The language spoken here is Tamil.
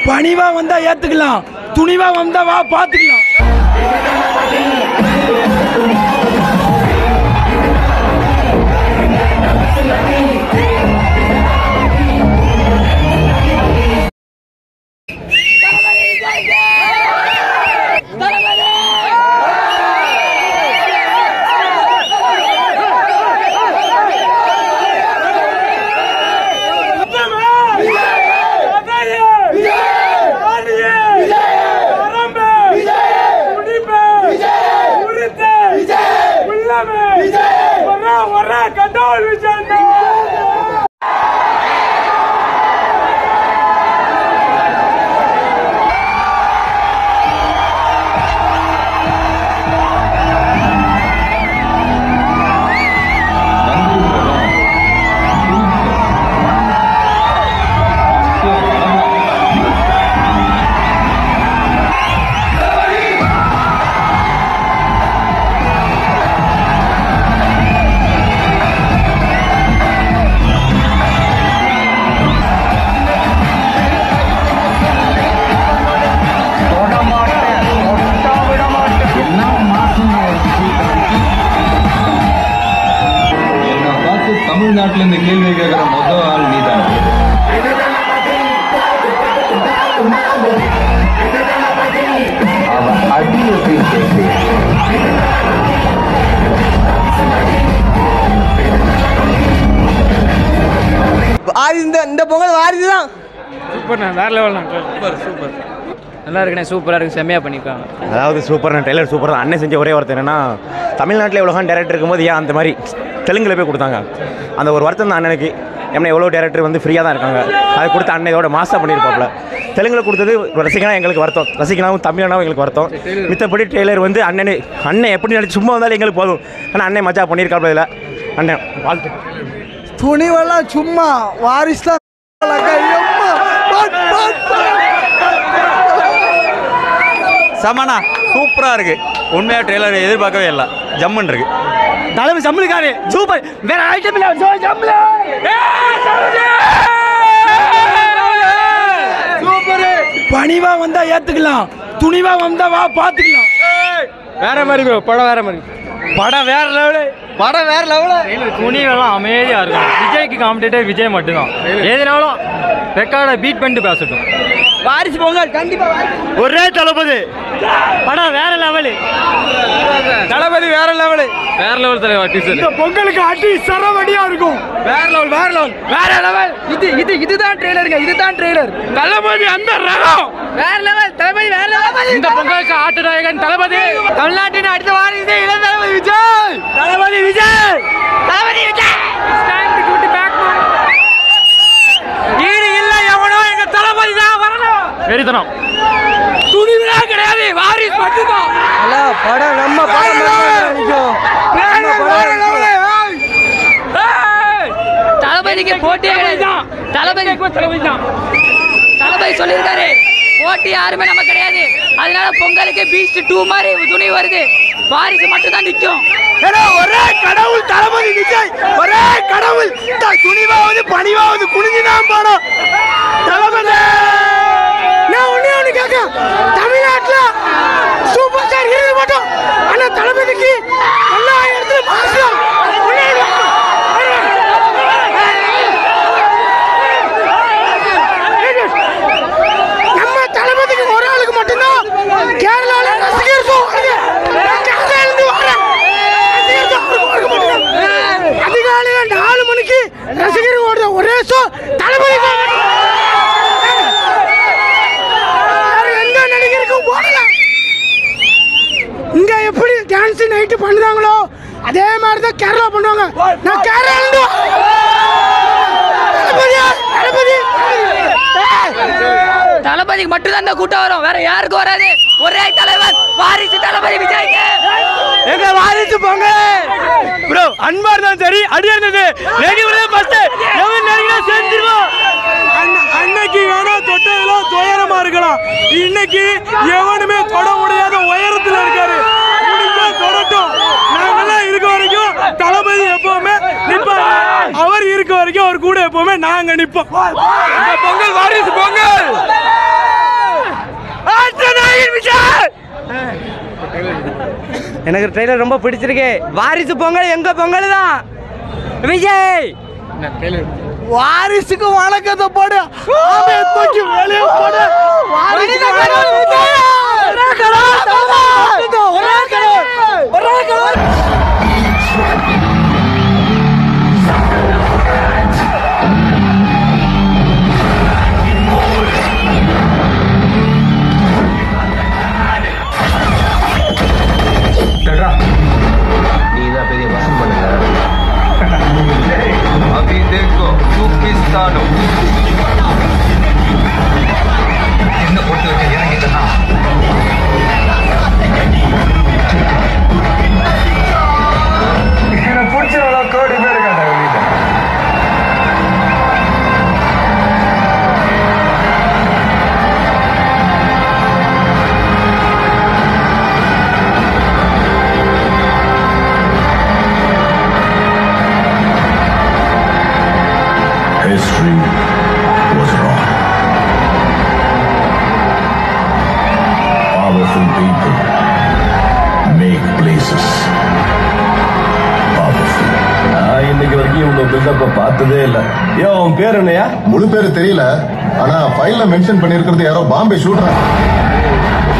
பணிவா வந்தா ஏத்துக்கலாம் துணிவா வந்தா வா பாத்துக்கலாம் என்னை பார்த்து தமிழ்நாட்டுல இந்த கேள்வி கேட்கிற முதல் ஆள் நீதான் அவன் அடி அப்படின்னு கேட்கிறேன் இந்த இந்த பொங்கல் வாரிசு தான் சூப்பர்ண்ணா வேற லெவல் சூப்பர் சூப்பர் நல்லா இருக்குண்ணே சூப்பராக இருக்கு செம்மையாக பண்ணியிருக்காங்க அதாவது சூப்பர் டெய்லர் சூப்பர் தான் அண்ணன் செஞ்ச ஒரே ஒருத்தர் என்னன்னா தமிழ்நாட்டில் எவ்வளோ டேரக்டர் இருக்கும்போது ஏன் அந்த மாதிரி தெலுங்குல போய் கொடுத்தாங்க அந்த ஒரு வருத்தம் தான் அண்ணனுக்கு என்ன எவ்வளோ டேரக்டர் வந்து ஃப்ரீயாக தான் இருக்காங்க அதை கொடுத்து அண்ணன் இதோட மாசாக பண்ணியிருப்பாப்ல தெலுங்குல கொடுத்தது ரசிகனா எங்களுக்கு வருத்தம் ரசிகனாவும் தமிழனாவும் எங்களுக்கு வருத்தம் மித்தபடி டெய்லர் வந்து அண்ணனே அண்ணன் எப்படி நடிச்சு சும்மா வந்தாலும் எங்களுக்கு போதும் ஆனால் அண்ணன் மஜா பண்ணியிருக்காப்ல இதில் அண்ணன் வாழ்த்து துணிவெல்லாம் சும்மா வாரிசு தான் எம்மா, பாட், பாட், பாட். செமண்ணா சூப்பராக இருக்கு உண்மையாக ட்ரெய்லர் எதிர்பார்க்கவே இல்லை ஜம்முன்னு இருக்கு தலைமை சம்பளுக்காரு சூப்பர் வேற ஐட்டம் இல்ல சம்பள பணிவா வந்தா ஏத்துக்கலாம் துணிவா வந்தா வா பாத்துக்கலாம் வேற மாதிரி bro, படம் வேற மாதிரி படம் வேற லெவலு படம் வேற லெவலு துணிவெல்லாம் அமைதியாக இருக்கும் விஜய்க்கு காம்படேட்டர் விஜய் மட்டும்தான் எதுனாலும் ரெக்கார்டை பீட் பண்ணிட்டு பேசட்டும் வாரிசு பொங்கல் கண்டிப்பா வாரிசு. ஒரே தளபதி படம் வேற லெவலு தளபதி வேற லெவலு வேற லெவல் தலைவா டீச்சர் இந்த பொங்கலுக்கு அடி சரவடியா இருக்கும் வேற லெவல் வேற லெவல் வேற லெவல் இது இது இதுதான் ட்ரெய்லருங்க இதுதான் ட்ரெய்லர் தளபதி அந்த ரகம் வேற லெவல் தளபதி வேற லெவல் இந்த பொங்கலுக்கு ஆட்டுநாயகன் தளபதி தமிழ்நாட்டின் அடுத்த வாரிசு இளம் தளபதி விஜய் தளபதி விஜய் தளபதி விஜய் ஈடு இல்ல எவனோ எங்க தளபதி தான் வரணும் வெறித்தனம் துணிவிழா கிடையாது வாரிஸ் மட்டும்தான் படம் நம்ம படம் தளபதிக்கு போட்டியே கிடையாது தளபதி தளபதி தான் தளபதி சொல்லியிருக்காரு போட்டி யாருமே நம்ம கிடையாது அதனால பொங்கலுக்கு பீஸ்ட் டூ மாதிரி துணி வருது வாரிசு மட்டும் தான் நிற்கும் ஏன்னா ஒரே கடவுள் தளபதி விஜய் ஒரே கடவுள் த- துணிவாவது பணிவாவது குனிஞ்சுதான் போனோம் தளபதி நான் ஒண்ணே ஒண்ணு கேட்க தமிழ்நாட்டுல சூப்பர் ஸ்டார் ஹீரோ மட்டும் ஆனா தளபதிக்கு எல்லா இடத்துலயும் மாசம் நம்ம தளபதிக்கு ஒரு ஆளுக்கு மட்டும்தான் கேரளால ரசிகர் ஷோ வருது நான் கேரளால இருந்து வரேன் ரசிகர் ஷோ அவருக்கு ஒருக்க மட்டும்தான் அதிகாலையில நாலு மணிக்கு ரசிகர் ஓடுற ஒரே ஷோ தளபதி show மட்டும்தான். வேற எந்த நடிகருக்கும் ஓடல இங்க எப்படி டான்ஸ் நைட்டு பண்ணுறாங்களோ அதே மாதிரி தான் கேரளா பண்ணுவாங்க நான் கேரளா இருந்து தளபதியா தளபதி தளபதிக்கு மட்டும் தான் இந்த கூட்டம் வரும் வேற யாருக்கும் வராது ஒரே தலைவர் வாரிசு தளபதி விஜய்க்கு எங்க வாரிசு போங்க ப்ரோ அன்பா இருந்தாலும் சரி அடியா இருந்தது நெகிழ்வு ஃபர்ஸ்ட் எவன் நெகிழா செஞ்சிருவோம் அன்னைக்கு வேணா தொட்டதெல்லாம் துயரமா இருக்கலாம் இன்னைக்கு எவனுமே தொட முடியாத உயரத்துல இருக்காரு முடிஞ்சா தொடட்டும் நாங்கெல்லாம் இருக்க வரைக்கும் தளபதி எப்பவுமே நிப்பாங்க அவர் இருக்க வரைக்கும் அவர் கூட எப்பவுமே நாங்க நிப்போம் இந்த பொங்கல் வாரிசு பொங்கல் எனக்கு ட்ரெய்லர் ரொம்ப பிடிச்சிருக்கு வாரிசு பொங்கல் எங்க பொங்கல் தான் விஜய் வாரிசுக்கு வணக்கத்தை போடு ஆமையை தூக்கி வெளியே போடு வாரிசுக்கு வணக்கத்தை போடு. ஒரே கடவுள். ஒரே கடவுள். ஒரே கடவுள். நீதான் பெரிய வசம் பண்ணுங்க அபி தேக்கோ சூப்பிஸ்தானோ என்ன போட்டு வச்சு இறங்கிட்டா எனக்கு பிடிச்சவங்க கோடி பேர் இருக்காங்க வெளியில History was wrong. Powerful people make places powerful. நான் இன்னைக்கு வரைக்கும் இவ்வளவு பில்டப்ப பார்த்ததே இல்ல ஏன் உன் பேர் என்னையா முழு பேரு தெரியல ஆனா ஃபைல்ல மென்ஷன் பண்ணிருக்கிறது யாரோ பாம்பே ஷூட்டர்